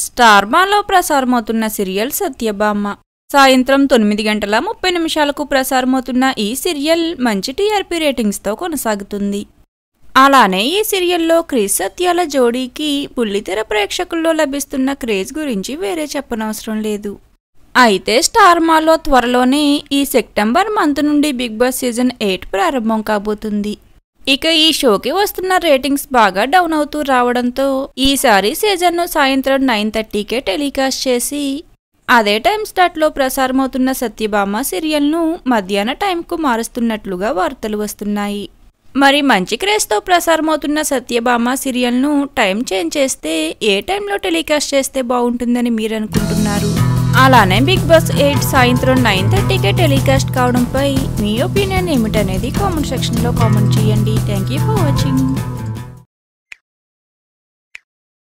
స్టార్మాలో ప్రసారమవుతున్న serial Satyabhama సాయంత్రం తొమ్మిది గంటల ముప్పై నిమిషాలకు ప్రసారమవుతున్న ఈ సీరియల్ మంచి టీఆర్పీ రేటింగ్స్తో కొనసాగుతుంది అలానే ఈ సీరియల్లో క్రిస్ సత్యాల జోడీకి బుల్లితెర ప్రేక్షకుల్లో లభిస్తున్న క్రేజ్ గురించి వేరే చెప్పనవసరం లేదు అయితే స్టార్మాలో త్వరలోనే ఈ సెప్టెంబర్ మంత్ నుండి బిగ్ బాస్ సీజన్ ఎయిట్ ప్రారంభం కాబోతుంది ఇక ఈ షోకి వస్తున్న రేటింగ్స్ బాగా డౌన్ అవుతూ రావడంతో ఈసారి సీజన్ను సాయంత్రం నైన్ థర్టీకే టెలికాస్ట్ చేసి అదే టైం స్లాట్లో ప్రసారమవుతున్న సత్యభామ సీరియల్ను మధ్యాహ్న టైంకు మారుస్తున్నట్లుగా వార్తలు వస్తున్నాయి మరి మంచి క్రేజ్తో ప్రసారమవుతున్న సత్యభామ సీరియల్ను టైం చేంజ్ చేస్తే ఏ టైంలో టెలికాస్ట్ చేస్తే బాగుంటుందని మీరు అనుకుంటున్నారు అలానే బిగ్ బాస్ ఎయిట్ సాయంత్రం నైన్ థర్టీకే టెలికాస్ట్ కావడంపై మీ ఒపీనియన్ ఏమిటనేది కామెంట్ సెక్షన్లో కామెంట్ చేయండి థ్యాంక్ యూ ఫర్ వాచింగ్